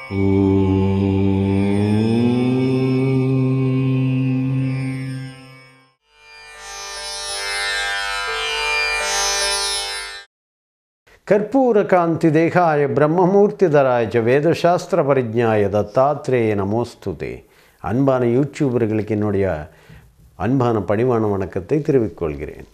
கற்பூரகாந்தி தேகாய பிரம்மமூர்த்திதராய ச வேதசாஸ்திர பரிஜாய தத்தாத்ரேய நமோஸ்துதே அன்பான யூடியூபர்களுக்கு என்னுடைய அன்பான பணிவான வணக்கத்தை தெரிவிக்கொள்கிறேன்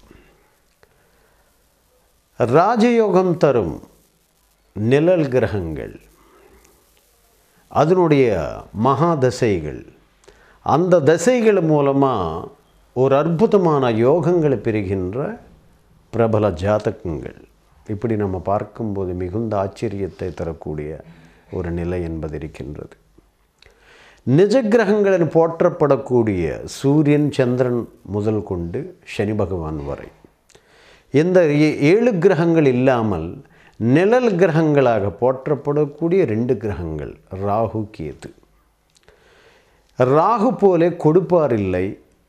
ராஜயோகம் தரும் நிழல் கிரகங்கள் அதனுடைய மகா தசைகள் அந்த தசைகள் மூலமாக ஒரு அற்புதமான யோகங்களை பெறுகின்ற பிரபல ஜாதகங்கள் இப்படி நம்ம பார்க்கும்போது மிகுந்த ஆச்சரியத்தை தரக்கூடிய ஒரு நிலை என்பது இருக்கின்றது நிஜ கிரகங்களின் போற்றப்படக்கூடிய சூரியன் சந்திரன் முதல் கொண்டு சனி பகவான் வரை இந்த ஏ- ஏழு கிரகங்கள் இல்லாமல் நிழல் கிரகங்களாக போற்றப்படக்கூடிய ரெண்டு கிரகங்கள் ராகு கேது ராகு போலே கொடுப்பார் இல்லை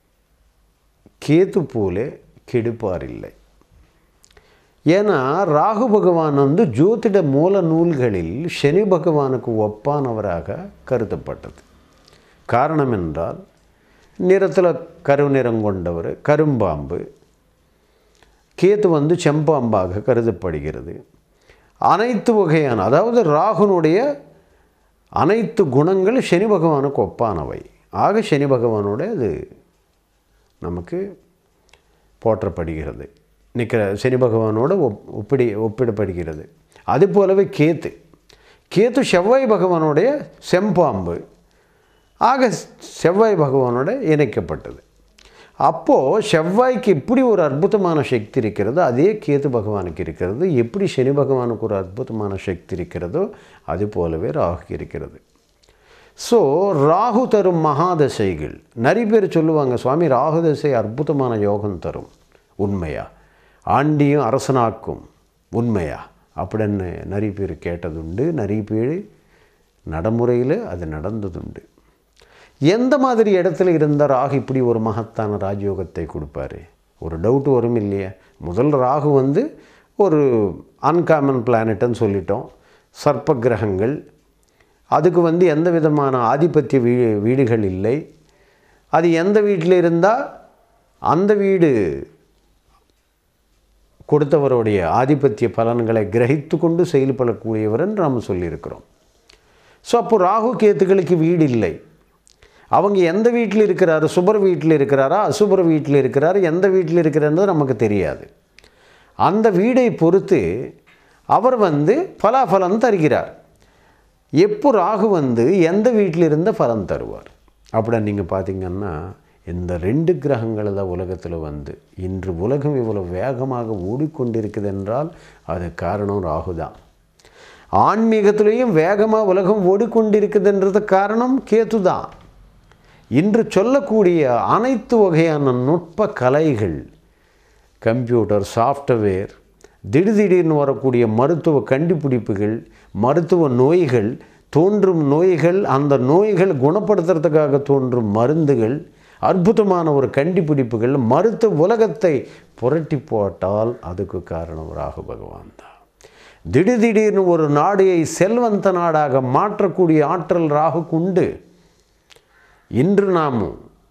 கேது போலே கெடுப்பார் இல்லை ஏன்னா ராகு பகவான் வந்து ஜோதிட மூல நூல்களில் சனி பகவானுக்கு ஒப்பானவராக கருதப்பட்டது காரணம் என்றால் நிறத்தில் கருநிறம் கொண்டவர் கரும்பாம்பு கேத்து வந்து செம்பாம்பாக கருதப்படுகிறது அனைத்து வகையான அதாவது ராகுனுடைய அனைத்து குணங்கள் சனி பகவானுக்கு ஒப்பானவை ஆக சனி பகவானோட அது நமக்கு போற்றப்படுகிறது நிற்கிற சனி பகவானோட ஒப் ஒப்பிடி ஒப்பிடப்படுகிறது அது போலவே கேத்து கேத்து செவ்வாய் பகவானுடைய செம்பாம்பு ஆக செவ்வாய் பகவானோட இணைக்கப்பட்டது அப்போது செவ்வாய்க்கு இப்படி ஒரு அற்புதமான சக்தி இருக்கிறது அதே கேது பகவானுக்கு இருக்கிறது எப்படி சனி பகவானுக்கு ஒரு அற்புதமான சக்தி இருக்கிறதோ அது போலவே ராகு இருக்கிறது ஸோ ராகு தரும் மகாதசைகள் நிறைய பேர் சொல்லுவாங்க சுவாமி ராகு தசை அற்புதமான யோகம் தரும் உண்மையா ஆண்டியும் அரசனாக்கும் உண்மையா அப்படின்னு நிறைய பேர் கேட்டதுண்டு நிறைய பேர் நடைமுறையில் அது நடந்ததுண்டு எந்த மாதிரி இடத்துல இருந்தால் ராகு இப்படி ஒரு மகத்தான ராஜயோகத்தை கொடுப்பாரு ஒரு டவுட் வரும் இல்லையா முதல் ராகு வந்து ஒரு அன்காமன் பிளானட்னு சொல்லிட்டோம் சர்ப்ப கிரகங்கள் அதுக்கு வந்து எந்த விதமான ஆதிபத்திய வீ வீடுகள் இல்லை அது எந்த வீட்டில் இருந்தால் அந்த வீடு கொடுத்தவருடைய ஆதிபத்திய பலன்களை கிரகித்து கொண்டு செயல்படக்கூடியவர் என்று நாம் சொல்லியிருக்கிறோம் ஸோ அப்போ ராகு கேத்துக்களுக்கு வீடு இல்லை அவங்க எந்த வீட்டில் இருக்கிறாரு சுபர் வீட்டில் இருக்கிறாரா அசுபர் வீட்டில் இருக்கிறாரு எந்த வீட்டில் இருக்கிறாருன்றது நமக்கு தெரியாது அந்த வீடை பொறுத்து அவர் வந்து பலாபலன் தருகிறார் எப்போ ராகு வந்து எந்த வீட்டில் இருந்த பலன் தருவார் அப்படின்னு நீங்கள் பார்த்தீங்கன்னா இந்த ரெண்டு கிரகங்கள் தான் உலகத்தில் வந்து இன்று உலகம் இவ்வளோ வேகமாக ஓடிக்கொண்டிருக்குது என்றால் அது காரணம் ராகு தான் ஆன்மீகத்திலேயும் வேகமாக உலகம் ஓடிக்கொண்டிருக்குதுன்றது காரணம் கேது தான் இன்று சொல்லக்கூடிய அனைத்து வகையான நுட்ப கலைகள் கம்ப்யூட்டர் சாஃப்ட்வேர் திடீர் திடீர்னு வரக்கூடிய மருத்துவ கண்டுபிடிப்புகள் மருத்துவ நோய்கள் தோன்றும் நோய்கள் அந்த நோய்கள் குணப்படுத்துறதுக்காக தோன்றும் மருந்துகள் அற்புதமான ஒரு கண்டுபிடிப்புகள் மருத்துவ உலகத்தை புரட்டி போட்டால் அதுக்கு காரணம் ராகு பகவான் தான் திடீர் திடீர்னு ஒரு நாடையை செல்வந்த நாடாக மாற்றக்கூடிய ஆற்றல் ராகுக்கு உண்டு இன்று நாம்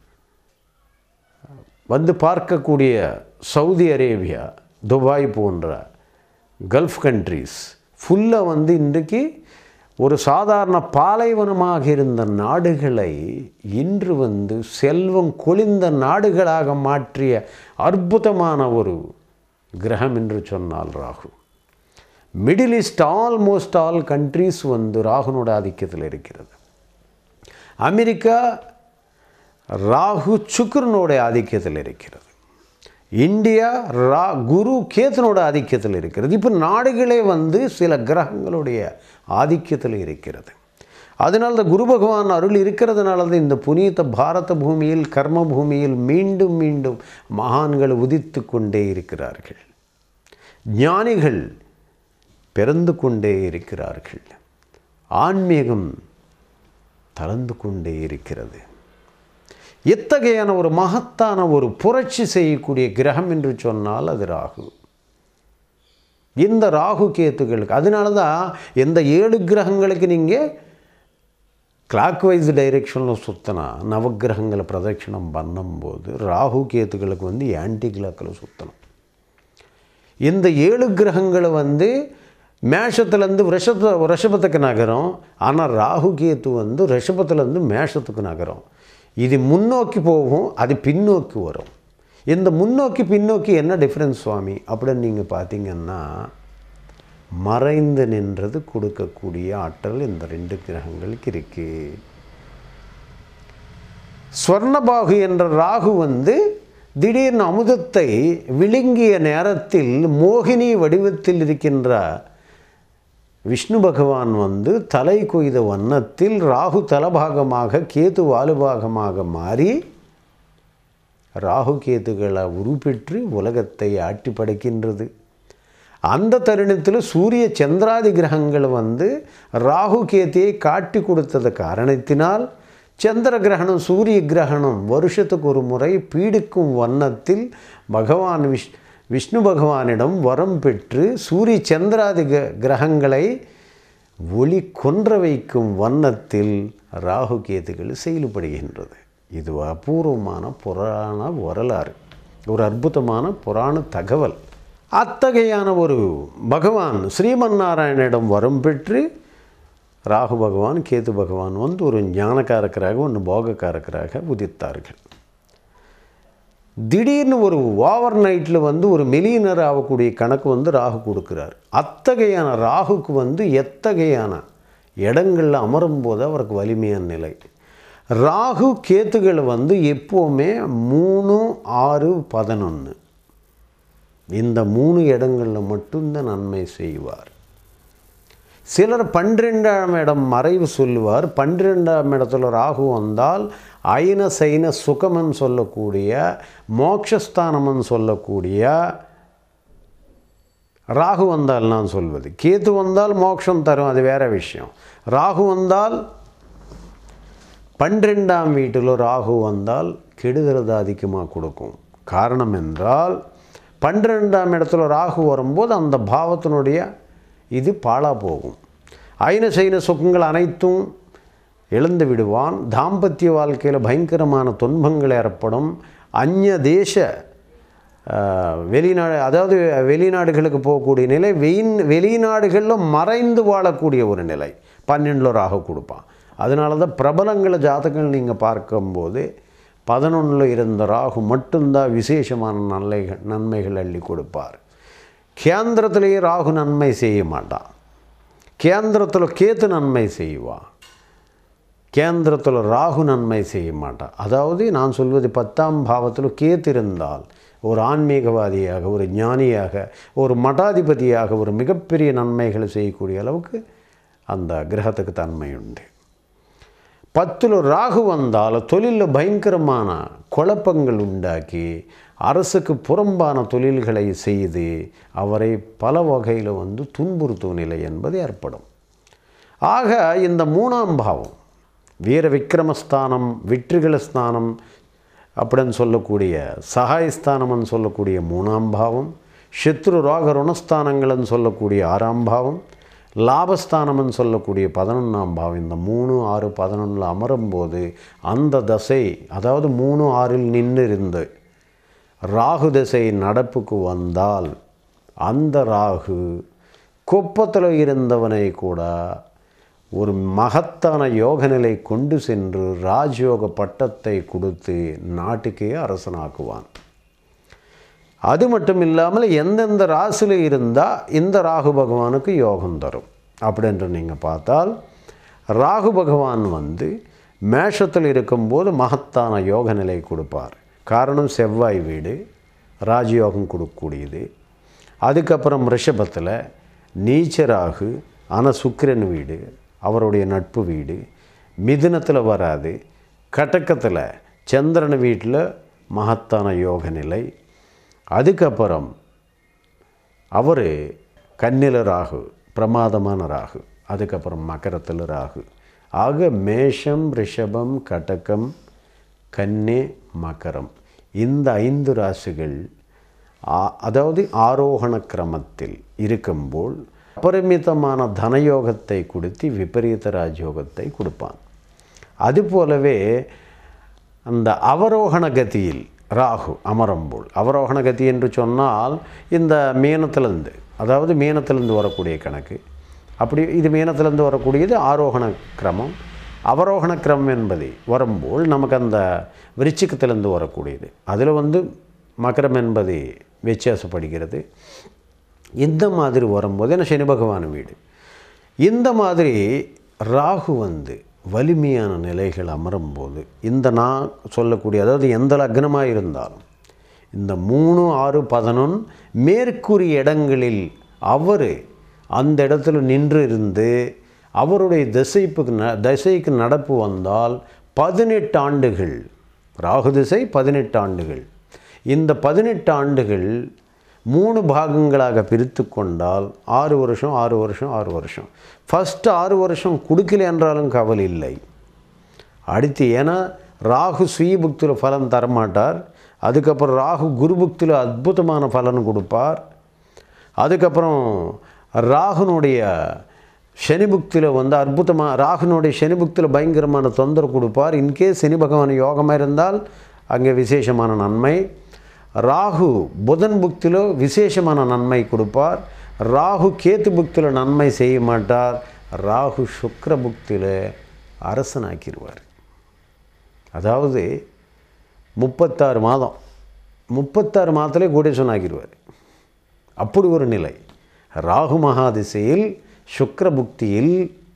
வந்து பார்க்கக்கூடிய சவுதி அரேபியா துபாய் போன்ற கல்ஃப் கண்ட்ரீஸ் ஃபுல்லாக வந்து இன்றைக்கு ஒரு சாதாரண பாலைவனமாக இருந்த நாடுகளை இன்று வந்து செல்வம் கொளிந்த நாடுகளாக மாற்றிய அற்புதமான ஒரு கிரகம் என்று சொன்னால் Rahu Middle East almost all countries வந்து ராகுனோட ஆதிக்கத்தில் இருக்கிறது அமெரிக்கா ராகு சுக்ரனோட ஆதிக்கத்தில் இருக்கிறது இந்தியா ரா குரு கேத்தனோட ஆதிக்கத்தில் இருக்கிறது இப்போ நாடுகளே வந்து சில கிரகங்களுடைய ஆதிக்கத்தில் இருக்கிறது அதனால் தான் குரு பகவான் அருள் இருக்கிறதுனால தான் இந்த புனித பாரத பூமியில் கர்ம பூமியில் மீண்டும் மீண்டும் மகான்கள் உதித்து கொண்டே இருக்கிறார்கள் ஞானிகள் பிறந்து கொண்டே இருக்கிறார்கள் ஆன்மீகம் தளர்ந்து கொண்டே இருக்கிறது இத்தகையான ஒரு மகத்தான ஒரு புரட்சி செய்யக்கூடிய கிரகம் என்று சொன்னால் அது ராகு இந்த ராகு கேத்துகளுக்கு அதனால தான் இந்த ஏழு கிரகங்களுக்கு நீங்கள் கிளாக் வைஸ் டைரெக்ஷனில் சுற்றினா நவக்கிரகங்களை பிரதட்சிணம் பண்ணும்போது ராகு கேத்துகளுக்கு வந்து ஆன்டி கிளாக்கில் சுற்றணும் இந்த ஏழு கிரகங்களை வந்து மேஷத்துலேருந்து ரிஷப ரிஷபத்துக்கு நகரும் ஆனால் ராகு கேத்து வந்து ரிஷபத்துலேருந்து மேஷத்துக்கு நகரும் இது முன்னோக்கி போகும் அது பின்னோக்கி வரும் இந்த முன்னோக்கி பின்னோக்கி என்ன டிஃப்ரென்ஸ் சுவாமி அப்படின்னு நீங்கள் பார்த்தீங்கன்னா மறைந்து நின்றது கொடுக்கக்கூடிய ஆற்றல் இந்த ரெண்டு கிரகங்களுக்கு இருக்கு ஸ்வர்ணபாகு என்ற ராகு வந்து திடீர்னு அமுதத்தை விழுங்கிய நேரத்தில் மோகினி வடிவத்தில் இருக்கின்ற விஷ்ணு பகவான் வந்து தலை கொய்த வண்ணத்தில் ராகு தலபாகமாக கேது வாலுபாகமாக மாறி ராகு கேதுகளை உருப்பெற்று உலகத்தை ஆட்டி படைக்கின்றது அந்த தருணத்தில் சூரிய சந்திராதி கிரகங்கள் வந்து ராகு கேத்தியை காட்டி கொடுத்தது காரணத்தினால் சந்திர கிரகணம் சூரிய கிரகணம் வருஷத்துக்கு ஒரு முறை பீடிக்கும் வண்ணத்தில் பகவான் விஷ் விஷ்ணு பகவானிடம் வரம் பெற்று சூரிய சந்திராதி க- கிரகங்களை ஒளி கொன்ற வைக்கும் வண்ணத்தில் ராகு கேதுகள் செயல்படுகின்றது இது அபூர்வமான புராண வரலாறு ஒரு அற்புதமான புராண தகவல் அத்தகையான ஒரு பகவான் ஸ்ரீமன்னாராயணிடம் வரம் பெற்று ராகு பகவான் கேது பகவான் வந்து ஒரு ஞானக்காரக்கராக ஒன்று போகக்காரக்கராக உதித்தார்கள் திடீர்னு ஒரு ஓவர் நைட்டில் வந்து ஒரு மில்லியனர் ஆகக்கூடிய கணக்கு வந்து ராகு கொடுக்குறார் அத்தகையான ராகுக்கு வந்து எத்தகையான இடங்களில் அமரும் போது அவருக்கு வலிமையான நிலை ராகு கேத்துகள் வந்து எப்போவுமே மூணு ஆறு பதினொன்று இந்த மூணு இடங்களில் மட்டும்தான் நன்மை செய்வார் சிலர் பன்னிரெண்டாம் இடம் மறைவு சொல்லுவார் பன்னிரெண்டாம் இடத்துல ராகு வந்தால் ஐன சைன சுகமன் சொல்லக்கூடிய மோட்சஸ்தானம்னு சொல்லக்கூடிய ராகு வந்தால் நான் சொல்வது கேது வந்தால் மோட்சம் தரும் அது வேற விஷயம் ராகு வந்தால் பன்னிரெண்டாம் வீட்டில் ராகு வந்தால் கெடுதல் அதிகமாக கொடுக்கும் காரணம் என்றால் பன்னிரெண்டாம் இடத்துல ராகு வரும்போது அந்த பாவத்தினுடைய இது பாழா போகும் ஐன சைன சுகங்கள் அனைத்தும் இழந்து விடுவான் தாம்பத்திய வாழ்க்கையில் பயங்கரமான துன்பங்கள் ஏற்படும் அந்நிய தேச ஆஹ், வெளிநாடு அதாவது வெளிநாடுகளுக்கு போகக்கூடிய நிலை வெயின் வெளிநாடுகளில் மறைந்து வாழக்கூடிய ஒரு நிலை பன்னெண்டில் ராகு கொடுப்பான் அதனால தான் பிரபலங்கள ஜாதகங்கள் நீங்கள் பார்க்கும்போது பதினொன்றில் இருந்த ராகு மட்டும்தான் விசேஷமான நன்மைகள் நன்மைகள் அள்ளி கொடுப்பார் கேந்திரத்திலேயே ராகு நன்மை செய்ய மாட்டான் கேந்திரத்தில் கேத்து நன்மை செய்வான் கேந்திரத்தில் ராகு நன்மை செய்ய மாட்டான் அதாவது நான் சொல்வது பத்தாம் பாவத்தில் கேத்து இருந்தால் ஒரு ஆன்மீகவாதியாக ஒரு ஞானியாக ஒரு மடாதிபதியாக ஒரு மிகப்பெரிய நன்மைகளை செய்யக்கூடிய அளவுக்கு அந்த கிரகத்துக்கு தன்மை உண்டு பத்தில் ராகு வந்தால் தொழிலில் பயங்கரமான குழப்பங்கள் உண்டாக்கி அரசுக்கு புறம்பான தொழில்களை செய்து அவரை பல வகையில் வந்து துன்புறுத்தும் நிலை என்பது ஏற்படும் ஆக இந்த மூணாம் பாவம் வீர விக்ரமஸ்தானம் வெற்றிகள ஸ்தானம் அப்படின்னு சொல்லக்கூடிய சகாயஸ்தானம்னு சொல்லக்கூடிய மூணாம் பாவம் சத்ரு ரோக ருணஸ்தானங்கள்னு சொல்லக்கூடிய ஆறாம் பாவம் லாபஸ்தானம்னு சொல்லக்கூடிய பதினொன்றாம் பாவம் இந்த மூணு ஆறு பதினொன்றில் அமரும்போது அந்த தசை அதாவது மூணு ஆறில் நின்று இருந்து ராகு திசை நடப்புக்கு வந்தால் அந்த ராகு குப்பத்தில் இருந்தவனை கூட ஒரு மகத்தான யோக நிலை கொண்டு சென்று ராஜயோக பட்டத்தை கொடுத்து நாட்டுக்கே அரசனாக்குவான் அது மட்டும் இல்லாமல் எந்தெந்த ராசியில் இருந்தால் இந்த ராகு பகவானுக்கு யோகம் தரும் அப்படின்று நீங்கள் பார்த்தால் ராகு பகவான் வந்து மேஷத்தில் இருக்கும்போது மகத்தான யோக நிலை கொடுப்பார் காரணம் செவ்வாய் வீடு ராஜயோகம் கொடுக்கக்கூடியது அதுக்கப்புறம் ரிஷபத்தில் நீச்சராகு ஆனால் சுக்கிரன் வீடு அவருடைய நட்பு வீடு மிதுனத்தில் வராது கடக்கத்தில் சந்திரன் வீட்டில் மகத்தான யோக நிலை அதுக்கப்புறம் அவர் கண்ணில ராகு பிரமாதமான ராகு அதுக்கப்புறம் மகரத்தில் ராகு ஆக மேஷம் ரிஷபம் கடகம் கன்னே மகரம் இந்த ஐந்து ராசிகள் ஆ- அதாவது ஆரோகண கிரமத்தில் இருக்கும்போது அபரிமிதமான தனயோகத்தை கொடுத்து விபரீத ராஜயோகத்தை கொடுப்பான் அது போலவே அந்த அவரோகண கதியில் ராகு அமரம்போல் அவரோகண கதி என்று சொன்னால் இந்த மீனத்திலிருந்து அதாவது மீனத்திலிருந்து வரக்கூடிய கணக்கு அப்படி இது மீனத்திலிருந்து வரக்கூடியது ஆரோகண கிரமம் அவரோகண கிரமம் என்பது வரும்போல் நமக்கு அந்த விருச்சிக்கத்திலிருந்து வரக்கூடியது அதில் வந்து மகரம் என்பது வித்தியாசப்படுகிறது இந்த மாதிரி வரும்போது என்ன சனி பகவான் வீடு இந்த மாதிரி ராகு வந்து வலிமையான நிலைகள் அமரும்போது இந்த நான் சொல்லக்கூடிய அதாவது எந்த லக்னமாக இருந்தாலும் இந்த மூணு ஆறு பதினொன்று மேற்கூறி இடங்களில் அவர் அந்த இடத்துல நின்று இருந்து அவருடைய திசைப்புக்கு ந திசைக்கு நடப்பு வந்தால் பதினெட்டு ஆண்டுகள் ராகு திசை பதினெட்டு ஆண்டுகள் இந்த பதினெட்டு ஆண்டுகள் மூணு பாகங்களாக பிரித்து கொண்டால் ஆறு வருஷம் ஆறு வருஷம் ஆறு வருஷம் ஃபஸ்ட்டு ஆறு வருஷம் கொடுக்கல என்றாலும் கவலை இல்லை அடுத்து ஏன்னா ராகு சுயபுக்தியில் பலன் தரமாட்டார் அதுக்கப்புறம் ராகு குருபுக்தியில் அற்புதமான பலன் கொடுப்பார் அதுக்கப்புறம் ராகுனுடைய சனிபுக்தியில் வந்து அற்புதமாக ராகுனுடைய சனிபுக்தியில் பயங்கரமான தொந்தரவு கொடுப்பார் இன்கேஸ் சனி பகவான் யோகமாக இருந்தால் அங்கே விசேஷமான நன்மை ராகு புதன் புக்தியில் விசேஷமான நன்மை கொடுப்பார் ராகு கேத்து புக்தியில் நன்மை செய்ய மாட்டார் ராகு சுக்கர புக்தியில் அரசனாக்கிடுவார் அதாவது முப்பத்தாறு மாதம் முப்பத்தாறு மாதத்திலே கோடீஸ்வரன் ஆக்கிடுவார் அப்படி ஒரு நிலை ராகு மகாதிசையில் சுக்கர புக்தியில்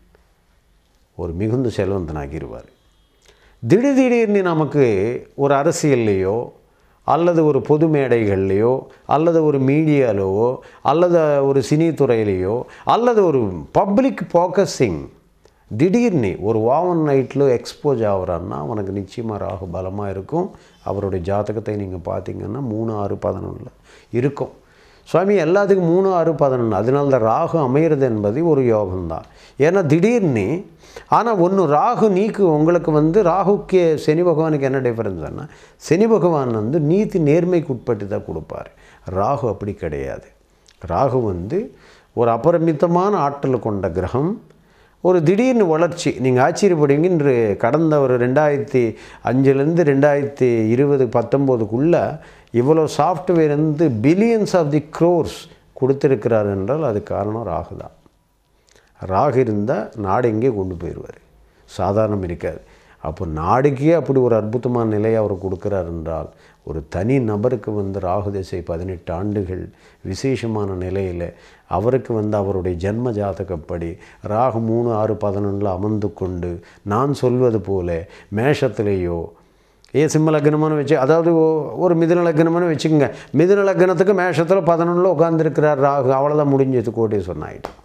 ஒரு மிகுந்த செல்வந்தனாகிடுவார் திடீர் திடீர்னு நமக்கு ஒரு அரசியல்லையோ அல்லது ஒரு பொது மேடைகள்லையோ அல்லது ஒரு மீடியாலோ அல்லது ஒரு சினி துறையிலையோ அல்லது ஒரு பப்ளிக் ஃபோக்கஸிங் திடீர்னு ஒரு ஓவன் நைட்டில் எக்ஸ்போஸ் ஆகிறான்னா அவனுக்கு நிச்சயமாக ராகு பலமாக இருக்கும் அவருடைய ஜாதகத்தை நீங்கள் பார்த்தீங்கன்னா மூணு ஆறு பதினொன்றில் இருக்கும் சுவாமி எல்லாத்துக்கும் மூணு ஆறு பதினொன்று அதனால தான் ராகு அமையிறது என்பது ஒரு யோகம்தான் ஏன்னா திடீர்னு ஆனால் ஒன்று ராகு நீக்கு உங்களுக்கு வந்து ராகுக்கு சனி பகவானுக்கு என்ன டிஃபரன்ஸ்னா சனி பகவான் வந்து நீதி நேர்மைக்கு உட்பட்டு தான் கொடுப்பார் ராகு அப்படி கிடையாது ராகு வந்து ஒரு அபரிமிதமான ஆற்றல் கொண்ட கிரகம் ஒரு திடீர்னு வளர்ச்சி நீங்கள் ஆச்சரியப்படுவீங்க இன்று கடந்த ஒரு ரெண்டாயிரத்தி அஞ்சுலேருந்து ரெண்டாயிரத்தி இருபது பத்தொம்போதுக்குள்ளே இவ்வளோ சாஃப்ட்வேர் வந்து பில்லியன்ஸ் ஆஃப் தி க்ரோர்ஸ் கொடுத்துருக்கிறார் என்றால் அது காரணம் ராகு தான் ராகு இருந்தால் நாடு எங்கே கொண்டு போயிடுவார் சாதாரணம் இருக்காது அப்போ நாடுக்கே அப்படி ஒரு அற்புதமான நிலையை அவர் கொடுக்குறார் என்றால் ஒரு தனி நபருக்கு வந்து ராகு திசை பதினெட்டு ஆண்டுகள் விசேஷமான நிலையில் அவருக்கு வந்து அவருடைய ஜென்ம ஜாதகப்படி ராகு மூணு ஆறு பதினொன்றில் அமர்ந்து கொண்டு நான் சொல்வது போல மேஷத்திலேயோ ஏ சிம்ம லக்னம்னு வச்சு அதாவது ஒ- ஒரு மிதுன லக்னம்னு வச்சுக்கோங்க மிதுன லக்னத்துக்கு மேஷத்தில் பதினொன்றில் உட்காந்துருக்கிறார் ராகு அவ்வளோதான் முடிஞ்சது கோடீஸ்வரன் ஆகிட்டோம்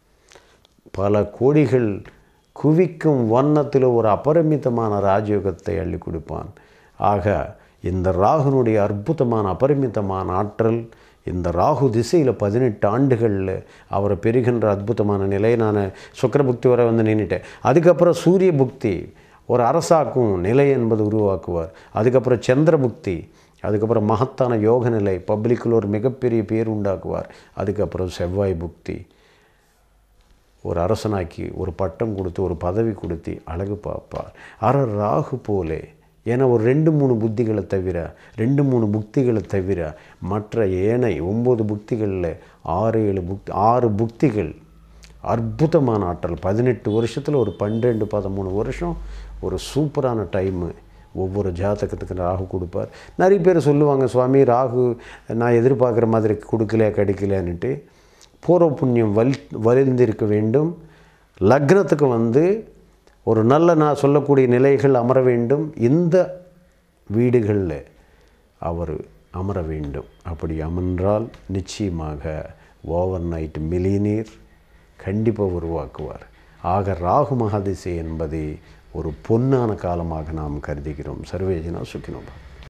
பல கோடிகள் குவிக்கும் வண்ணத்தில் ஒரு அபரிமிதமான ராஜயோகத்தை அள்ளி கொடுப்பான் ஆக இந்த ராகுனுடைய அற்புதமான அபரிமிதமான ஆற்றல் இந்த ராகு திசையில் பதினெட்டு ஆண்டுகளில் அவரை பெறுகின்ற அற்புதமான நிலை நான் சுக்கர புக்தி வரை வந்து நின்றுட்டேன் அதுக்கப்புறம் சூரிய புக்தி ஒரு அரசாக்கும் நிலை என்பது உருவாக்குவார் அதுக்கப்புறம் சந்திர புக்தி அதுக்கப்புறம் மகத்தான யோக நிலை பப்ளிக்கில் ஒரு மிகப்பெரிய பேர் உண்டாக்குவார் அதுக்கப்புறம் செவ்வாய் புக்தி ஒரு அரசனாக்கி ஒரு பட்டம் கொடுத்து ஒரு பதவி கொடுத்து அழகு பார்ப்பார் அற ராகு போலே ஏன்னா ஒரு ரெண்டு மூணு புத்திகளை தவிர ரெண்டு மூணு புக்திகளை தவிர மற்ற ஏனை ஒம்பது புக்திகளில் ஆறு ஏழு புக் ஆறு புக்திகள் அற்புதமான ஆற்றல் பதினெட்டு வருஷத்தில் ஒரு பன்னிரெண்டு பதிமூணு வருஷம் ஒரு சூப்பரான டைமு ஒவ்வொரு ஜாதகத்துக்கு ராகு கொடுப்பார் நிறைய பேர் சொல்லுவாங்க சுவாமி ராகு நான் எதிர்பார்க்குற மாதிரி கொடுக்கல கிடைக்கலன்னுட்டு பூர்வ புண்ணியம் வலி வலிந்திருக்க வேண்டும் லக்னத்துக்கு வந்து ஒரு நல்ல நான் சொல்லக்கூடிய நிலைகள் அமர வேண்டும் இந்த வீடுகளில் அவர் அமர வேண்டும் அப்படி அமர்ந்தால் நிச்சயமாக ஓவர் நைட் மில்லியனீர் கண்டிப்பாக உருவாக்குவார் ஆக ராகு மகாதிசை என்பதை ஒரு பொன்னான காலமாக நாம் கருதுகிறோம் சர்வேஜனா சுக்கினோபா